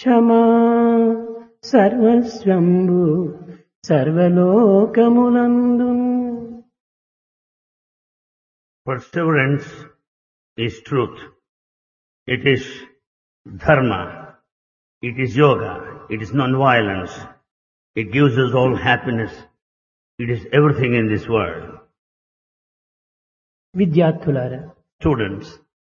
క్షమా సర్వస్వంబు సర్వలోకములందు Perseverance is truth. It is dharma. It is yoga. It is non-violence. It gives us all happiness. It is everything in this world. విద్యార్థులారా Students,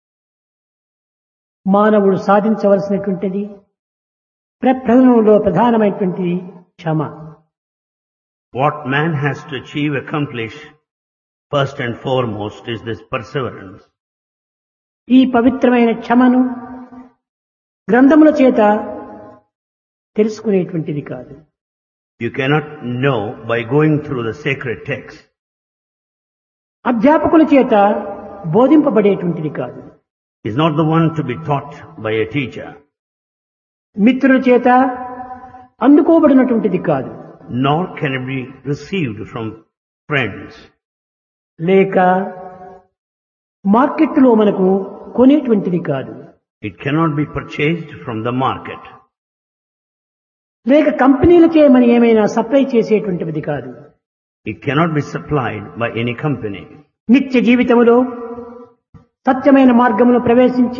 మానవుడు సాధించవలసినటువంటిది ప్రప్రథమంలో ప్రధానమైనటువంటిది క్షమ what man has to achieve, accomplish, first and foremost is this perseverance. ఈ పవిత్రమైన క్షమను గ్రంథముల చేత తెలుసుకునేటువంటిది కాదు You cannot know by going through the sacred text. అధ్యాపకుల చేత బోధింపబడేటువంటిది కాదు Is not the one to be taught by a teacher, మిత్రుల చేత అందుకోబడినటువంటిది కాదు nor can it be received from friends. లేక మార్కెట్లో మనకు కొనేటువంటిది కాదు It cannot be purchased from the market. లేక కంపెనీలచే మనం ఏమైనా సప్లై చేసేటువంటిది కాదు It cannot be supplied by any company. నిత్య జీవితములో సత్యమైన మార్గములో ప్రవేశించి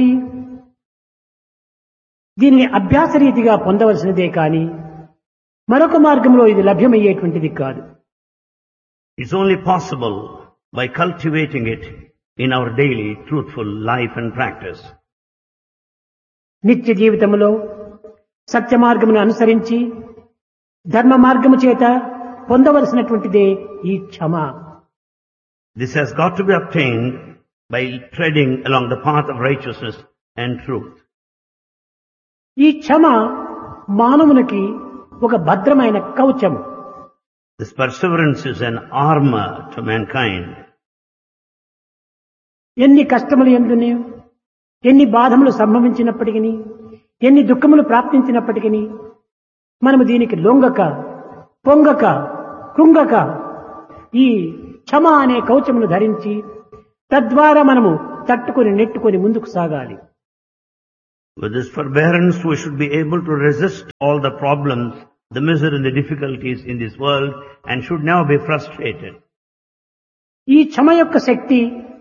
దీనిని అభ్యాస రీతిగా పొందవలసినదే కాని మరొక మార్గంలో ఇది లభ్యమయ్యేటువంటిది కాదు It's only possible by cultivating it in our daily truthful life and practice. నిత్య జీవితములో సత్య మార్గమును అనుసరించి ధర్మ మార్గము చేత పొందవలసినటువంటిదే ఈ క్షమ This has got to be obtained by treading along the path of righteousness and truth. ఈ క్షమ మానవునికి ఒక భద్రమైన కవచము This perseverance is an armor to mankind. ఎన్ని కష్టములు ఎందునే ఎన్ని బాధములు సంభవించినప్పటికీ ఎన్ని దుఃఖములు ప్రాప్తించినప్పటికీ మనము దీనికి లొంగక పొంగక కృంగక ఈ క్షమ అనే కవచమును ధరించి తద్వారా మనము తట్టుకొని నెట్టుకొని ముందుకు సాగాలి With this forbearance, we should be able to resist all the problems, the misery and the difficulties in this world and should never be frustrated. ఈ క్షమ యొక్క శక్తి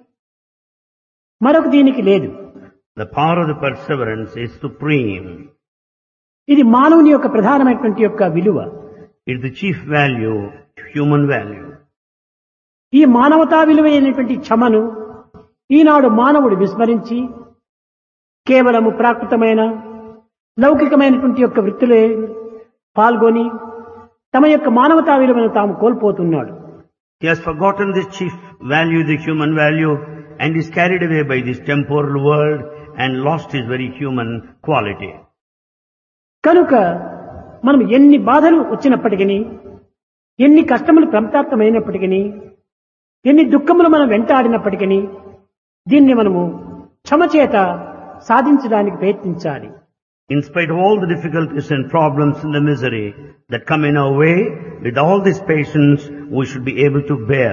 మరొక దీనికి లేదు The power of the perseverance is supreme. ఇది మానవుని యొక్క ప్రధానమైనటువంటి యొక్క విలువ It is the chief value, human value. ఈ మానవతా విలువ అయినటువంటి క్షమను ఈనాడు మానవుడు విస్మరించి కేవలము ప్రాకృతమైన లౌకికమైనటువంటి యొక్క వృత్తిలో పాల్గొని తమ యొక్క మానవతా విలువను తాము కోల్పోతున్నాడు He has forgotten this chief value, the human value, and is carried away by this temporal world and lost his very human quality. కనుక మనం ఎన్ని బాధలు వచ్చినప్పటికీ ఎన్ని కష్టములు ప్రప్తాప్తమైనప్పటికీ ఎన్ని దుఃఖములు మనం వెంటాడినప్పటికీ దీన్ని మనము క్షమ చేత సాధించడానికి ప్రయత్నించాలి In spite of all the difficulties and problems and the misery that come in our way, with all this patience, we should be able to bear.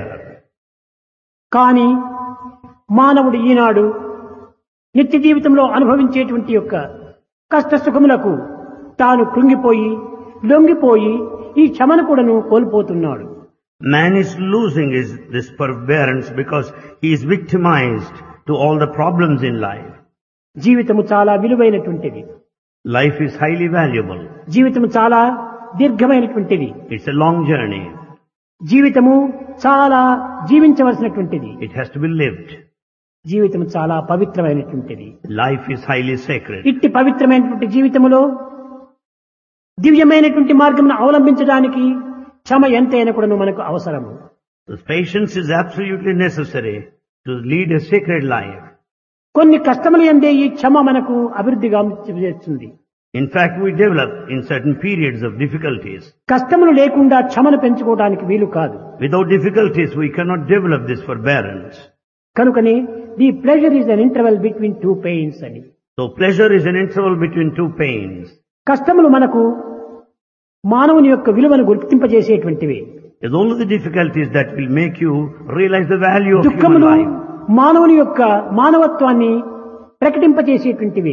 కానీ మానవుడు ఈనాడు నిత్య జీవితంలో అనుభవించేటువంటి యొక్క కష్ట సుఖములకు తాను కృంగిపోయి లొంగిపోయి ఈ క్షమను కూడాను కోల్పోతున్నాడు Man is losing his, this forbearance because he is victimized to all the problems in life. జీవితము చాలా విలువైనటువంటిది Life is highly valuable. జీవితము చాలా దీర్ఘమైనటువంటిది It's a long journey. జీవితము చాలా జీవించవలసినటువంటిది It has to be lived. జీవితం చాలా పవిత్రమైనటువంటిది Life is highly sacred. ఇట్టి పవిత్రమైనటువంటి జీవితములో దివ్యమైనటువంటి మార్గమును అవలంబించడానికి క్షమ ఎంతైనా కూడా మనకు అవసరము So patience is absolutely necessary to lead a sacred life. కొన్ని కష్టములు ఎందే ఈ క్షమ మనకు అభివృద్ధిగా చేస్తుంది In fact, we develop in certain periods of difficulties. కష్టములు లేకుండా క్షమను పెంచుకోవడానికి వీలు కాదు Without difficulties, we cannot develop this forbearance. కనుకని the pleasure is an interval between two pains అని So pleasure is an interval between two pains. కష్టములు మనకు మానవుని యొక్క విలువను గుర్తింపజేసేటువంటివి It's only the difficulties that will make you realize the value of human దుఃఖములు life. మానవుని యొక్క మానవత్వాన్ని ప్రకటింపజేసేటువంటివి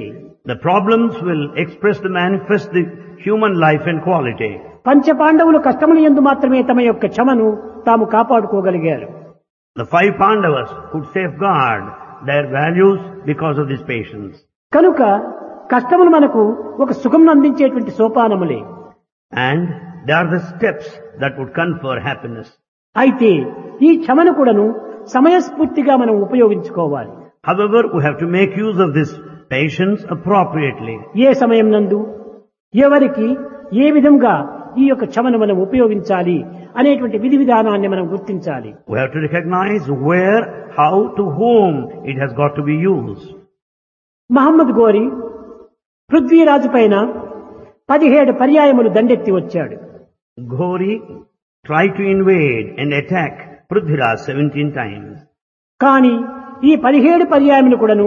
The problems will express the manifest the human life and quality. పంచపాండవులు కష్టముల ఎందు మాత్రమే తమ యొక్క క్షమను తాము కాపాడుకోగలిగారు The five Pandavas could safeguard their values because of this patience. కనుక కష్టములు మనకు ఒక సుఖం అందించేటువంటి సోపానములే And they are the steps that would confer happiness. అయితే ఈ క్షమను కూడాను సమయస్ఫూర్తిగా మనం ఉపయోగించుకోవాలి However, we have to make use of this patience appropriately. ఏ సమయం నందు ఎవరికి ఏ విధంగా ఈ యొక్క క్షమను మనం ఉపయోగించాలి అనేటువంటి విధి విధానాన్ని మనం గుర్తించాలి We have to recognize where, how, to whom it has got to be used. Mohammed గోరి పృథ్వీరాజు పైన పదిహేడు పర్యాయములు దండెత్తి వచ్చాడు Ghori tried to invade and attack Prithviraj 17 times. కానీ ఈ పదిహేడు పర్యాయములు కూడాను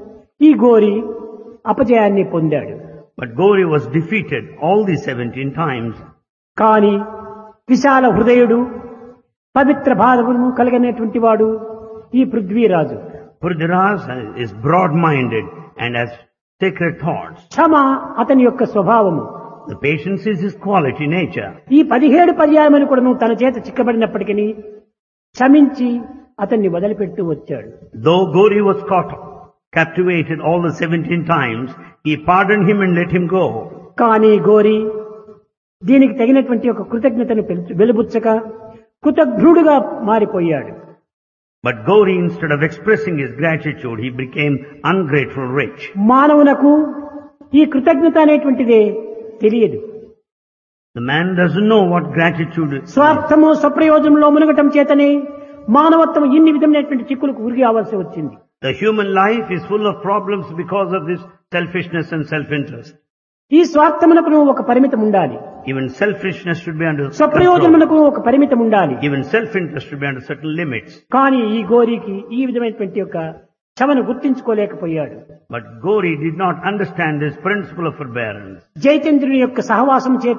ఈ గోరి అపజయాన్ని పొందాడు But Ghori was defeated all these 17 times. కానీ విశాల హృదయుడు పవిత్ర భావము కలిగినటువంటి వాడు ఈ Prithviraj Prithviraj is broad-minded and has sacred thoughts. క్షమ అతని యొక్క స్వభావము The patience is his quality nature. ఈ పదిహేడు పర్యాయములు కూడాను తన చేత చిక్కబడినప్పటికీ క్షమించి అతన్ని వదిలిపెడుతూ వచ్చాడు Though Gori was caught, captivated all the 17 times, he pardoned him and let him go. కానీ గోరి దీనికి తగినటువంటి ఒక కృతజ్ఞతను పెంచు- వెలుబుచ్చక కృతజ్ఞుడుగా మారిపోయాడు But Gori, instead of expressing his gratitude, he became ungrateful rich. మానవునకు ఈ కృతజ్ఞత అనేటువంటిదే తెలియదు The man doesn't know what gratitude is. స్వార్థము స్వప్రయోజనంలో మునగటం చేతనే మానవత్వం ఇన్ని విధమైనటువంటి చిక్కులకు ఉరిగి అవలసి వచ్చింది The human life is full of problems because of this selfishness and self-interest. ఈ స్వార్థమునకు ఒక పరిమితం ఉండాలి Even selfishness should be under control. స్వప్రయోజనమునకు ఒక పరిమితం ఉండాలి Even self-interest should be under certain limits. కానీ ఈ గోరికి ఈ విధమైనటువంటి యొక్క క్షమను గుర్తించుకోలేకపోయాడు But Gori did not understand this principle of forbearance. జయచంద్రుని యొక్క సహవాసం చేత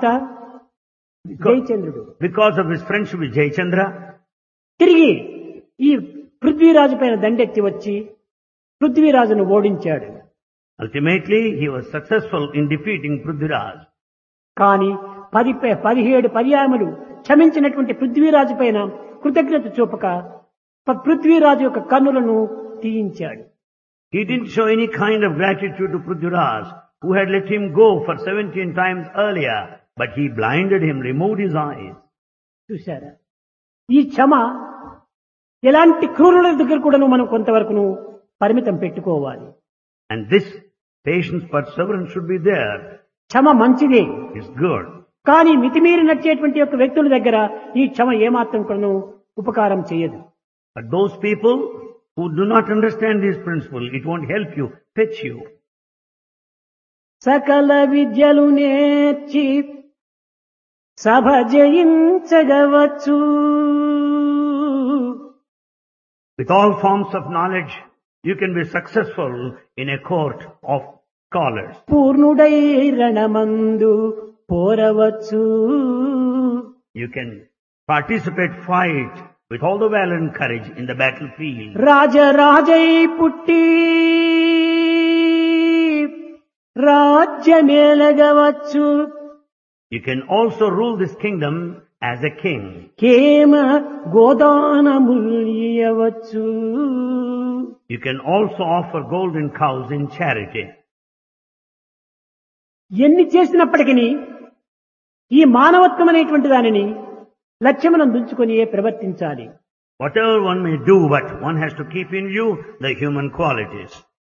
జయచంద్రుడు Because of his friendship with Jayachandra, తిరిగి ఈ పృథ్వీరాజు పైన దండెత్తి వచ్చి పృథ్వీరాజును ఓడించాడు ultimately he was successful in defeating Prithviraj. కానీ పది ప- పదిహేడు పర్యాయములు క్షమించినటువంటి పృథ్వీరాజు పైన కృతజ్ఞత చూపక ప- పృథ్వీరాజు యొక్క కన్నులను తీయించాడు He didn't show any kind of gratitude to Prithviraj, who had let him go for 17 times earlier, but he blinded him, removed his eyes. చూశారా ఈ క్షమ ఎలాంటి క్రూరుల దగ్గర కూడాను మనం కొంతవరకును పరిమితం పెట్టుకోవాలి And this patience, perseverance should be there. క్షమ మంచిదే It's good. కానీ మితిమీరి నడిచేటువంటి యొక్క వ్యక్తుల దగ్గర ఈ క్షమ ఏమాత్రం కూడాను ఉపకారం చేయదు But those people who do not understand this principle, it won't help you, fetch you. సకల విద్యలు నేర్చి సభ జయించగవచ్చు With all forms of knowledge, you can be successful in a court of scholars. పూర్ణుడై రణమందు పోరవచ్చు You can participate, fight with all the valor and courage in the battlefield. రాజరాజై పుట్టి రాజ్యమేలగవచ్చు You can also rule this kingdom as a king. కేమ గోదానముల్యవచ్చు You can also offer golden cows in charity. ఎన్ని చేసినప్పటికీ ఈ మానవత్వం అనేటువంటి దానిని లక్ష్యమునం దుంచుకొని ప్రవర్తించాలి Whatever one may do, but one has to keep in view the human qualities.